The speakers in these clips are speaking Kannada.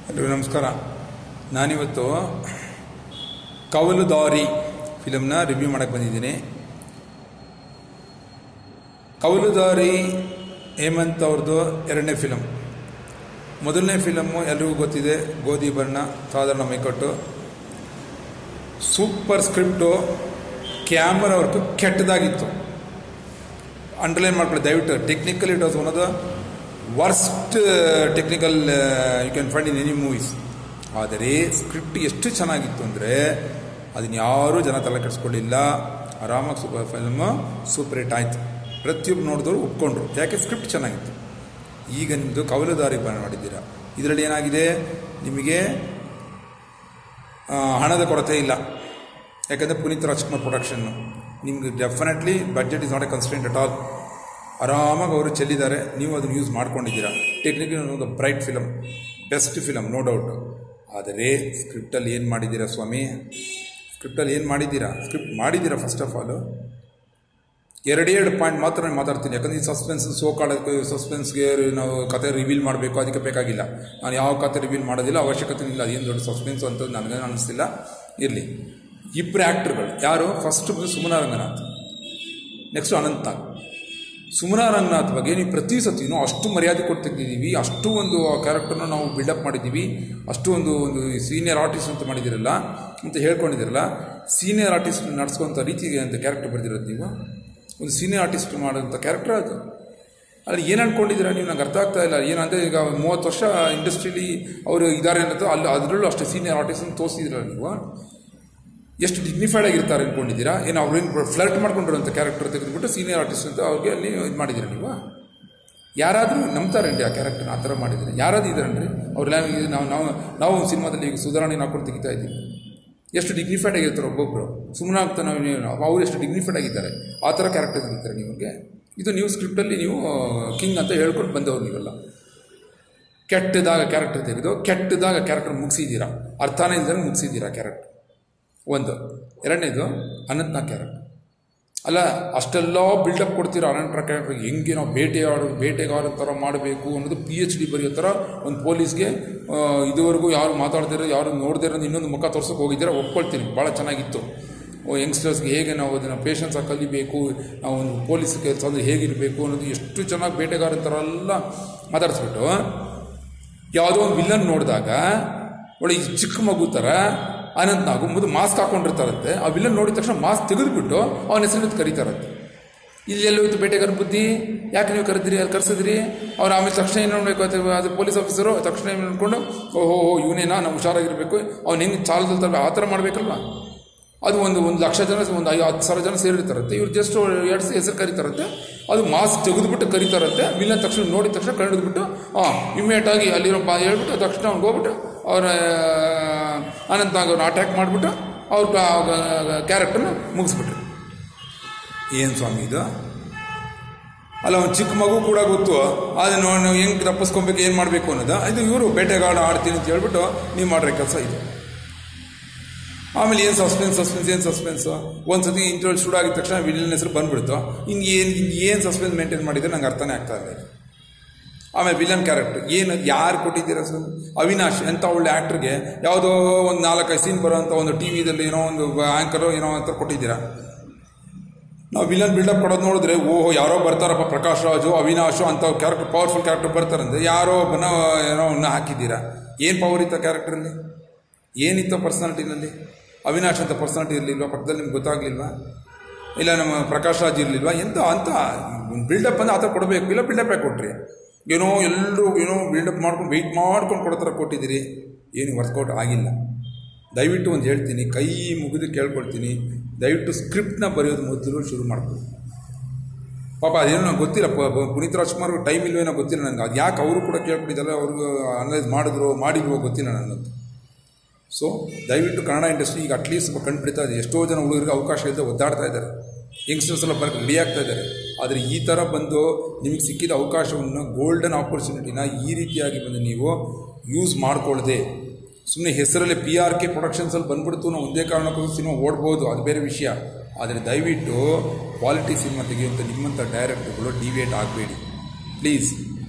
ಎಲ್ಲರಿಗೂ ನಮಸ್ಕಾರ ನಾನಿವತ್ತು ಕವಲುದಾರಿ ಫಿಲಮ್ನ ರಿವ್ಯೂ ಮಾಡಕ್ಕೆ ಬಂದಿದ್ದೀನಿ ಕವಲುದಾರಿ ಹೇಮಂತ್ ಅವ್ರದ್ದು ಎರಡನೇ ಫಿಲಮ್ ಮೊದಲನೇ ಫಿಲಮ್ಮು ಎಲ್ರಿಗೂ ಗೊತ್ತಿದೆ ಗೋಧಿ ಬಣ್ಣ ಸಾಧಾರಣ ಮೈಕಟ್ಟು ಸೂಪರ್ ಸ್ಕ್ರಿಪ್ಟು ಕ್ಯಾಮರಾ ವರ್ಕು ಕೆಟ್ಟದಾಗಿತ್ತು ಅಂಡರ್ಲೈನ್ ಮಾಡ್ಕೊಳ್ಳಿ ದಯವಿಟ್ಟು technical it was one of the worst technical you can find in any movies ಆದರೆ ಸ್ಕ್ರಿಪ್ಟ್ ಎಷ್ಟು ಚೆನ್ನಾಗಿತ್ತು ಅಂದರೆ ಅದನ್ನ ಯಾರೂ ಜನ ತಲೆ ಕೆಡಿಸ್ಕೊಳ್ಳಿಲ್ಲ ಆರಾಮಾಗಿ ಸೂಪರ್ ಫಿಲ್ಮ್ ಸೂಪರ್ ಹಿಟ್ ಆಯಿತು ಪ್ರತಿಯೊಬ್ಬರು ನೋಡಿದವರು ಒಪ್ಕೊಂಡ್ರು ಯಾಕೆ ಸ್ಕ್ರಿಪ್ಟ್ ಚೆನ್ನಾಗಿತ್ತು ಈಗ ನಿಮ್ಮದು ಕವಲುದಾರಿ ಬಣ್ಣ ಮಾಡಿದ್ದೀರಾ ಇದರಲ್ಲಿ ಏನಾಗಿದೆ ನಿಮಗೆ ಆ, ಹಣದ ಕೊರತೆ ಇಲ್ಲ ಯಾಕಂದರೆ ಪುನೀತ್ ರಾಜ್ಕುಮಾರ್ ಪ್ರೊಡಕ್ಷನ್ನು ನಿಮ್ಗೆ definitely budget is not a constant at all ಆರಾಮಾಗಿ ಅವರು ಚೆಲ್ಲಿದ್ದಾರೆ ನೀವು ಅದನ್ನು ಯೂಸ್ ಮಾಡ್ಕೊಂಡಿದ್ದೀರಾ ಟೆಕ್ನಿಕಲಿ ಒಂದು bright film best film no doubt ಆದರೆ ಸ್ಕ್ರಿಪ್ಟಲ್ಲಿ ಏನು ಮಾಡಿದ್ದೀರಾ ಸ್ವಾಮಿ ಸ್ಕ್ರಿಪ್ಟಲ್ಲಿ ಏನು ಮಾಡಿದ್ದೀರಾ ಸ್ಕ್ರಿಪ್ಟ್ ಮಾಡಿದ್ದೀರಾ ಫಸ್ಟ್ ಆಫ್ ಆಲು ಎರಡೇ ಎರಡು ಪಾಯಿಂಟ್ ಮಾತ್ರ ನಾನು ಮಾತಾಡ್ತೀನಿ ಯಾಕಂದ್ರೆ ಈ ಸಸ್ಪೆನ್ಸ್ ಸೋ ಕಾಳಕ್ಕೆ ಸಸ್ಪೆನ್ಸ್ಗೆ ನಾವು ಕತೆ ರಿವೀಲ್ ಮಾಡಬೇಕು ಅದಕ್ಕೆ ಬೇಕಾಗಿಲ್ಲ ನಾನು ಯಾವ ಕತೆ ರಿವೀಲ್ ಮಾಡೋದಿಲ್ಲ ಅವಶ್ಯಕತೆ ಇಲ್ಲ ಅದೇನು ದೊಡ್ಡ ಸಸ್ಪೆನ್ಸ್ ಅಂತ ನನಗೇನು ಅನ್ನಿಸ್ತಿಲ್ಲ ಇರಲಿ ಇಬ್ಬರು ಆ್ಯಕ್ಟ್ರುಗಳು ಯಾರು ಫಸ್ಟ್ ಬಂದು ಸುಮನಾ ರಂಗನಾಥ್ ನೆಕ್ಸ್ಟು ಅನಂತ್ ನಾಗ್ ಸುಮನಾ ರಂಗನಾಥ್ ಬಗ್ಗೆ ನೀವು ಪ್ರತಿ ಸತಿನೂ ಅಷ್ಟು ಮರ್ಯಾದೆ ಕೊಟ್ಟು ತೆಗೆದಿದ್ದೀವಿ ಅಷ್ಟು ಒಂದು ಆ ಕ್ಯಾರೆಕ್ಟರ್ನ ನಾವು ಬಿಲ್ಡಪ್ ಮಾಡಿದ್ದೀವಿ ಅಷ್ಟು ಒಂದು ಒಂದು ಸೀನಿಯರ್ ಆರ್ಟಿಸ್ಟ್ ಅಂತ ಮಾಡಿದ್ದೀರಲ್ಲ ಅಂತ ಹೇಳ್ಕೊಂಡಿದ್ದೀರಲ್ಲ ಸೀನಿಯರ್ ಆರ್ಟಿಸ್ಟ್ ನಡೆಸ್ಕೊಂಥ ರೀತಿಗೆ ಅಂತ ಕ್ಯಾರೆಕ್ಟರ್ ಬರೆದಿರೋದು ನೀವು ಒಂದು ಸೀನಿಯರ್ ಆರ್ಟಿಸ್ಟ್ ಮಾಡೋಂಥ ಕ್ಯಾರೆಕ್ಟರ್ ಅದು ಅಲ್ಲಿ ಏನು ಅನ್ಕೊಂಡಿದ್ದೀರಾ ನೀವು ನಂಗೆ ಅರ್ಥ ಆಗ್ತಾ ಇಲ್ಲ ಏನಂದರೆ ಈಗ ಮೂವತ್ತು ವರ್ಷ ಇಂಡಸ್ಟ್ರೀಲಿ ಅವರು ಇದ್ದಾರೆ ಅನ್ನೋದು ಅಲ್ಲಿ ಅದರಲ್ಲೂ ಅಷ್ಟೇ ಸೀನಿಯರ್ ಆರ್ಟಿಸ್ಟ್ ಅಂತ ತೋರಿಸಿದ್ರಲ್ಲ ನೀವು ಎಷ್ಟು ಡಿಗ್ನಿಫೈಡ್ ಆಗಿರ್ತಾರೆ ಅಂದ್ಕೊಂಡಿದ್ದೀರಾ ಏನು ಅವ್ರೇನು ಫ್ಲರ್ಟ್ ಮಾಡ್ಕೊಂಡಿರೋಂಥ ಕ್ಯಾರೆಕ್ಟರ್ ತೆಗೆದುಬಿಟ್ಟು ಸೀನಿಯರ್ ಆರ್ಟಿಸ್ಟ್ ಅಂತ ಅವ್ರಿಗೆ ಅಲ್ಲಿ ಇದು ಮಾಡಿದ್ದೀರಾ ನೀವು ಯಾರಾದರೂ ನಂಬ್ತಾರೇನ್ರಿ ಆ ಕ್ಯಾರೆಕ್ಟರ್ನ ಆ ಥರ ಮಾಡಿದರೆ ಯಾರಾದ್ರೂ ಇದ್ದಾರೇನ್ರಿ ಅವ್ರೆಲ್ಲ ಈಗ ನಾವು ನಾವು ನಾವು ಸಿನಿಮಾದಲ್ಲಿ ಈಗ ಸುಧಾರಣೆ ಹಾಕೊಂಡು ತೆಗಿತಾ ಇದ್ದೀವಿ ಎಷ್ಟು ಡಿಗ್ನಿಫೈಡ್ ಆಗಿರ್ತಾರೆ ಒಬ್ಬೊಬ್ಬರು ಸುಮ್ಮನೆ ಆಗ್ತಾ ನಾವು ಅವ್ರು ಎಷ್ಟು ಡಿಗ್ನಿಫೈಡ್ ಆಗಿದ್ದಾರೆ ಆ ಥರ ಕ್ಯಾರೆಕ್ಟರ್ ತೆಗಿತಾರೆ ನಿಮಗೆ ಇದು ನೀವು ಸ್ಕ್ರಿಪ್ಟಲ್ಲಿ ನೀವು ಕಿಂಗ್ ಅಂತ ಹೇಳ್ಕೊಂಡು ಬಂದವರು ನೀವೆಲ್ಲ ಕೆಟ್ಟದಾಗ ಕ್ಯಾರೆಕ್ಟರ್ ತೆಗೆದು ಕೆಟ್ಟದಾಗ ಕ್ಯಾರೆಕ್ಟರ್ ಮುಗಿಸಿದ್ದೀರಾ ಅರ್ಥನೇ ಇಲ್ದಂಗೆ ಮುಗಿಸಿದ್ದೀರಾ ಕ್ಯಾರೆಕ್ಟರ್ ಒಂದು ಎರಡನೇದು ಅನಂತ್ನಾಗ್ ಕ್ಯಾರೆಕ್ಟರ್ ಅಲ್ಲ ಅಷ್ಟೆಲ್ಲ ಬಿಲ್ಡಪ್ ಕೊಡ್ತೀರ ಅನಂತರ ಕ್ಯಾರೆಕ್ಟರ್ ಹೆಂಗೆ ನಾವು ಬೇಟೆಯಾಡು ಬೇಟೆಗಾರ ಥರ ಮಾಡಬೇಕು ಅನ್ನೋದು ಪಿ ಎಚ್ ಡಿ ಬರೆಯೋ ಥರ ಒಂದು ಪೊಲೀಸ್ಗೆ ಆ, ಇದುವರೆಗೂ ಯಾರು ಮಾತಾಡ್ದಿರೋ ಯಾರು ನೋಡ್ದೇ ಇರೋದು ಇನ್ನೊಂದು ಮುಖ ತೋರ್ಸೋಕೆ ಹೋಗಿದ್ದೀರಾ ಒಪ್ಕೊಳ್ತೀನಿ ಭಾಳ ಚೆನ್ನಾಗಿತ್ತು ಯಂಗ್ಸ್ಟರ್ಸ್ಗೆ ಹೇಗೆ ನಾವು ಅದನ್ನು ಪೇಷನ್ಸಾಗಿ ಕಲಿಬೇಕು ನಾವು ಒಂದು ಪೊಲೀಸ್ ಕೆಲಸ ಅಂದರೆ ಹೇಗಿರಬೇಕು ಅನ್ನೋದು ಎಷ್ಟು ಚೆನ್ನಾಗಿ ಬೇಟೆಗಾರ ಥರ ಎಲ್ಲ ಮಾತಾಡಿಸ್ಬಿಟ್ಟು ಯಾವುದೋ ಒಂದು ವಿಲನ್ ನೋಡಿದಾಗ ಒಳ್ಳೆ ಈ ಚಿಕ್ಕ ಮಗು ಥರ ಅನಂತ್ ನಾಗು ಮುಂದೆ ಮಾಸ್ಕ್ ಹಾಕೊಂಡಿರ್ತಾರಂತೆ ಆ ವಿಲನ್ ನೋಡಿದ ತಕ್ಷಣ ಮಾಸ್ಕ್ ತೆಗೆದುಬಿಟ್ಟು ಅವನ ಹೆಸರು ಕರೀತಾರಂತೆ ಇಲ್ಲಿ ಎಲ್ಲೋಯ್ತು ಬೇಟೆಗಾರ ಬುದ್ಧಿ ಯಾಕೆ ನೀವು ಕರೆದ್ರಿ ಅಲ್ಲಿ ಕರೆಸಿದ್ರಿ ಅವ್ರು ಆಮೇಲೆ ತಕ್ಷಣ ಏನು ಮಾಡಬೇಕು ಅದು ಅದು ಪೊಲೀಸ್ ಆಫೀಸರು ತಕ್ಷಣ ಏನು ಅಂದ್ಕೊಂಡು ಓಹೋ ಓಹೋ ಇವನೇನಾ ನಾವು ಹುಷಾರಾಗಿರಬೇಕು ಅವ್ನು ಹೆಂಗೆ ಚಾಲದಲ್ಲಿ ತರಬೇಕು ಆ ಥರ ಮಾಡಬೇಕಲ್ವಾ ಅದು ಒಂದು ಒಂದು ಲಕ್ಷ ಜನ ಒಂದು ಐದು ಹತ್ತು ಸಾವಿರ ಜನ ಸೇರಿರ್ತಾರಂತೆ ಇವ್ರು ಜಸ್ಟ್ ಎರಡು ಹೆಸರು ಕರೀತಾರಂತೆ ಅದು ಮಾಸ್ಕ್ ತೆಗೆದುಬಿಟ್ಟು ಕರೀತಾರಂತೆ ವಿಲನ್ ತಕ್ಷಣ ನೋಡಿದ ತಕ್ಷಣ ಕಂಡುಬಿಟ್ಟು ಹಾಂ ಇಮ್ಮಿಡಿಯೇಟಾಗಿ ಅಲ್ಲಿರೋ ಬಾ ಹೇಳ್ಬಿಟ್ಟು ತಕ್ಷಣ ಅವ್ನು ಹೋಗ್ಬಿಟ್ಟು ಅವರ ಅನಂತ ಅವ್ರನ್ನ ಅಟ್ಯಾಕ್ ಮಾಡಿಬಿಟ್ಟು ಅವ್ರ ಕ್ಯಾರೆಕ್ಟರ್ನ ಮುಗಿಸ್ಬಿಟ್ರು ಏನು ಸ್ವಾಮಿ ಇದು ಅಲ್ಲ ಒಂದು ಚಿಕ್ಕ ಮಗು ಕೂಡ ಗೊತ್ತು ಅದನ್ನು ನಾವು ಹೆಂಗೆ ತಪ್ಪಿಸ್ಕೊಬೇಕು ಏನು ಮಾಡಬೇಕು ಅನ್ನೋದು ಇದು ಇವರು ಬೇಟೆಗಾಡ ಆಡ್ತೀನಿ ಅಂತ ಹೇಳ್ಬಿಟ್ಟು ನೀವು ಮಾಡಿರೋ ಕೆಲಸ ಇದು ಆಮೇಲೆ ಏನು ಸಸ್ಪೆನ್ಸ್ ಸಸ್ಪೆನ್ಸ್ ಏನು ಸಸ್ಪೆನ್ಸ್ ಒಂದು ಸತಿ ಇಂಟರ್ವ್ಯೂ ಶುರು ಆಗಿದ ತಕ್ಷಣ ವಿಲನ್ ಹೆಸರು ಬಂದ್ಬಿಡ್ತು ಇನ್ನು ಏನು ಏನು ಸಸ್ಪೆನ್ಸ್ ಮೇಂಟೈನ್ ಮಾಡಿದ್ರೆ ನಂಗೆ ಅರ್ಥನೇ ಆಗ್ತಾ ಇಲ್ಲ ಆಮೇಲೆ ವಿಲನ್ ಕ್ಯಾರೆಕ್ಟರ್ ಏನು ಯಾರು ಕೊಟ್ಟಿದ್ದೀರಾ ಸರ್ ಅವಿನಾಶ್ ಎಂಥ ಒಳ್ಳೆ ಆ್ಯಕ್ಟ್ರಿಗೆ ಯಾವುದೋ ಒಂದು ನಾಲ್ಕೈದು ಸೀನ್ ಬರೋಂಥ ಒಂದು ಟಿ ವಿದಲ್ಲಿ ಏನೋ ಒಂದು ಆ್ಯಂಕರು ಏನೋ ಅಂತ ಕೊಟ್ಟಿದ್ದೀರಾ ನಾವು ವಿಲನ್ ಬಿಲ್ಡಪ್ ಕೊಡೋದು ನೋಡಿದ್ರೆ ಓಹೋ ಯಾರೋ ಬರ್ತಾರಪ್ಪ ಪ್ರಕಾಶ್ ರಾಜು ಅವಿನಾಶು ಅಂತ ಕ್ಯಾರೆಕ್ಟರ್ ಪವರ್ಫುಲ್ ಕ್ಯಾರೆಕ್ಟರ್ ಬರ್ತಾರಂದ್ರೆ ಯಾರೋ ಒಬ್ಬನ ಏನೋ ಒಂದು ಹಾಕಿದ್ದೀರಾ ಏನು ಪವರ್ ಇತ್ತ ಕ್ಯಾರೆಕ್ಟ್ರಲ್ಲಿ ಏನಿತ್ತು ಪರ್ಸನಾಲಿಟಿನಲ್ಲಿ ಅವಿನಾಶ್ ಅಂತ ಪರ್ಸನಾಲಿಟಿ ಇರಲಿಲ್ವಾ ಪಕ್ಕದಲ್ಲಿ ನಿಮ್ಗೆ ಗೊತ್ತಾಗ್ಲಿಲ್ವಾ ಇಲ್ಲ ನಮ್ಮ ಪ್ರಕಾಶ್ ರಾಜ್ ಇರಲಿಲ್ವಾ ಎಂತ ಅಂತ ಬಿಲ್ಡಪ್ ಅಂದ್ರೆ ಆ ಥರ ಕೊಡಬೇಕು ಇಲ್ಲ ಬಿಲ್ಡಪ್ ಯಾಕೆ ಕೊಟ್ರಿ ಏನೋ ಎಲ್ಲರೂ ಏನೋ ಬಿಲ್ಡಪ್ ಮಾಡ್ಕೊಂಡು ವೆಯ್ಟ್ ಮಾಡ್ಕೊಂಡು ಕೊಡೋ ಥರ ಕೊಟ್ಟಿದ್ದೀರಿ ಏನು ವರ್ಕೌಟ್ ಆಗಿಲ್ಲ ದಯವಿಟ್ಟು ಒಂದು ಹೇಳ್ತೀನಿ ಕೈ ಮುಗಿದು ಕೇಳ್ಕೊಳ್ತೀನಿ ದಯವಿಟ್ಟು ಸ್ಕ್ರಿಪ್ಟ್ನ ಬರೆಯೋದು ಮೊದಲು ಶುರು ಮಾಡ್ಕೊಳ್ಳಿ ಪಾಪ ಅದೇನೋ ನಂಗೆ ಗೊತ್ತಿಲ್ಲ ಪ- ಪ- ಪುನೀತ್ ರಾಜ್ಕುಮಾರ್ ಟೈಮ್ ಇಲ್ವೇನೋ ಗೊತ್ತಿಲ್ಲ ನನಗೆ ಅದು ಯಾಕೆ ಅವರು ಕೂಡ ಕೇಳ್ಕೊಂಡಿದ್ದಲ್ಲ ಅವ್ರಿಗೆ ಅನಲೈಸ್ ಮಾಡಿದ್ರು ಮಾಡಿಲ್ವೋ ಗೊತ್ತಿಲ್ಲ ನನಗಂತೂ ಸೊ ದಯವಿಟ್ಟು ಕನ್ನಡ ಇಂಡಸ್ಟ್ರಿ ಈಗ ಅಟ್ಲೀಸ್ಟ್ ಸ್ವಲ್ಪ ಕಂಡುಬಿಡ್ತಾ ಇದೆ ಎಷ್ಟೋ ಜನ ಹುಡುಗರಿಗೆ ಅವಕಾಶ ಇಲ್ಲದೆ ಒದ್ದಾಡ್ತಾ ಇದ್ದಾರೆ ಯಂಗ್ಸ್ಟರ್ಸ್ ಎಲ್ಲ ಬರಕ್ಕೆ ರೆಡಿ ಆಗ್ತಾ ಇದ್ದಾರೆ ಆದರೆ ಈ ಥರ ಬಂದು ನಿಮಗೆ ಸಿಕ್ಕಿದ ಅವಕಾಶವನ್ನು ಗೋಲ್ಡನ್ ಆಪರ್ಚುನಿಟಿನ ಈ ರೀತಿಯಾಗಿ ಬಂದು ನೀವು ಯೂಸ್ ಮಾಡ್ಕೊಳ್ಳದೆ ಸುಮ್ಮನೆ ಹೆಸರಲ್ಲಿ ಪಿ ಆರ್ ಕೆ ಪ್ರೊಡಕ್ಷನ್ಸಲ್ಲಿ ಬಂದ್ಬಿಡ್ತು ನಾವು ಒಂದೇ ಕಾರಣಕ್ಕೋಸ್ಕರ ಸಿನಿಮಾ ಓಡ್ಬೋದು ಅದು ಬೇರೆ ವಿಷಯ ಆದರೆ ದಯವಿಟ್ಟು ಕ್ವಾಲಿಟಿ ಸಿನಿಮಾ ತೆಗೆಯುವಂಥ ನಿಮ್ಮಂಥ ಡೈರೆಕ್ಟರ್ಗಳು ಡಿವಿಯೇಟ್ ಆಗಬೇಡಿ ಪ್ಲೀಸ್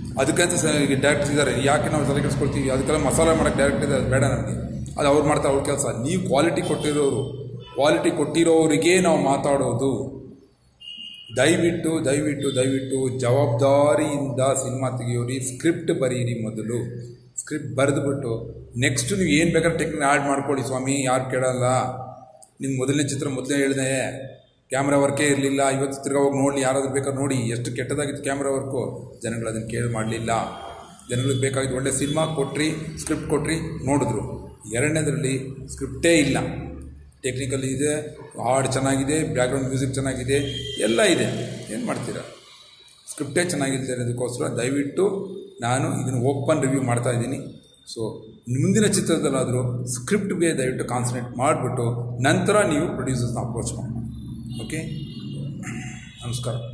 ಅದಕ್ಕಂತ ಸ ಈಗ ಡೈರೆಕ್ಟರ್ಸ್ ಇದ್ದಾರೆ ಯಾಕೆ ನಾವು ತಲೆ ಕೆಡಿಸ್ಕೊಳ್ತೀವಿ ಅದಕ್ಕೆಲ್ಲ ಮಸಾಲೆ ಮಾಡೋಕ್ಕೆ ಡೈರೆಕ್ಟ್ ಇದೆ ಅದು ಬೇಡ ನಮಗೆ ಅದು ಅವ್ರು ಮಾಡ್ತಾರೆ ಅವ್ರ ಕೆಲಸ ನೀವು ಕ್ವಾಲಿಟಿ ಕೊಟ್ಟಿರೋರು ಕ್ವಾಲಿಟಿ ಕೊಟ್ಟಿರೋರಿಗೆ ನಾವು ಮಾತಾಡೋದು ದಯವಿಟ್ಟು ದಯವಿಟ್ಟು ದಯವಿಟ್ಟು ಜವಾಬ್ದಾರಿಯಿಂದ ಸಿನಿಮಾ ತೆಗಿಯೋರಿ ಸ್ಕ್ರಿಪ್ಟ್ ಬರೀರಿ ಮೊದಲು ಸ್ಕ್ರಿಪ್ಟ್ ಬರೆದುಬಿಟ್ಟು ನೆಕ್ಸ್ಟ್ ನೀವು ಏನು ಬೇಕಾದ್ರೆ ಟೆಕ್ನಿಕ್ ಆ್ಯಡ್ ಮಾಡ್ಕೊಳ್ಳಿ ಸ್ವಾಮಿ ಯಾರು ಕೇಳಲ್ಲ ನಿಮ್ಮ ಮೊದಲನೇ ಚಿತ್ರ ಮೊದಲೇ ಹೇಳಿದೆ ಕ್ಯಾಮ್ರಾ ವರ್ಕೇ ಇರಲಿಲ್ಲ ಇವತ್ತು ತಿರ್ಗಾ ಹೋಗಿ ನೋಡಿ ಯಾರಾದ್ರೂ ಬೇಕಾದ್ರೆ ನೋಡಿ ಎಷ್ಟು ಕೆಟ್ಟದಾಗಿತ್ತು ಕ್ಯಾಮ್ರಾ ವರ್ಕು ಜನಗಳು ಅದನ್ನು ಕೇಳಿ ಮಾಡಲಿಲ್ಲ ಜನಗಳಿಗೆ ಬೇಕಾಗಿದ್ದು ಒಳ್ಳೆ ಸಿನಿಮಾ ಕೊಟ್ರಿ ಸ್ಕ್ರಿಪ್ಟ್ ಕೊಟ್ರಿ ನೋಡಿದ್ರು ಎರಡನೇದರಲ್ಲಿ ಸ್ಕ್ರಿಪ್ಟೇ ಇಲ್ಲ ಟೆಕ್ನಿಕಲ್ ಇದೆ ಹಾಡು ಚೆನ್ನಾಗಿದೆ ಬ್ಯಾಕ್ಗ್ರೌಂಡ್ ಮ್ಯೂಸಿಕ್ ಚೆನ್ನಾಗಿದೆ ಎಲ್ಲ ಇದೆ ಏನು ಮಾಡ್ತೀರಾ ಸ್ಕ್ರಿಪ್ಟೇ ಚೆನ್ನಾಗಿದೆ ಅನ್ನೋದಕ್ಕೋಸ್ಕರ ದಯವಿಟ್ಟು ನಾನು ಇದನ್ನು ಓಪನ್ ರಿವ್ಯೂ ಮಾಡ್ತಾ ಇದ್ದೀನಿ ಸೊ ಮುಂದಿನ ಚಿತ್ರದಲ್ಲಾದರೂ ಸ್ಕ್ರಿಪ್ಟ್ಗೆ ದಯವಿಟ್ಟು ಕಾನ್ಸಂಟ್ರೇಟ್ ಮಾಡಿಬಿಟ್ಟು ನಂತರ ನೀವು ಪ್ರೊಡ್ಯೂಸರ್ಸ್ನ ಅಪ್ರೋಚ್ ಮಾಡಿ ಓಕೆ ನಮಸ್ಕಾರ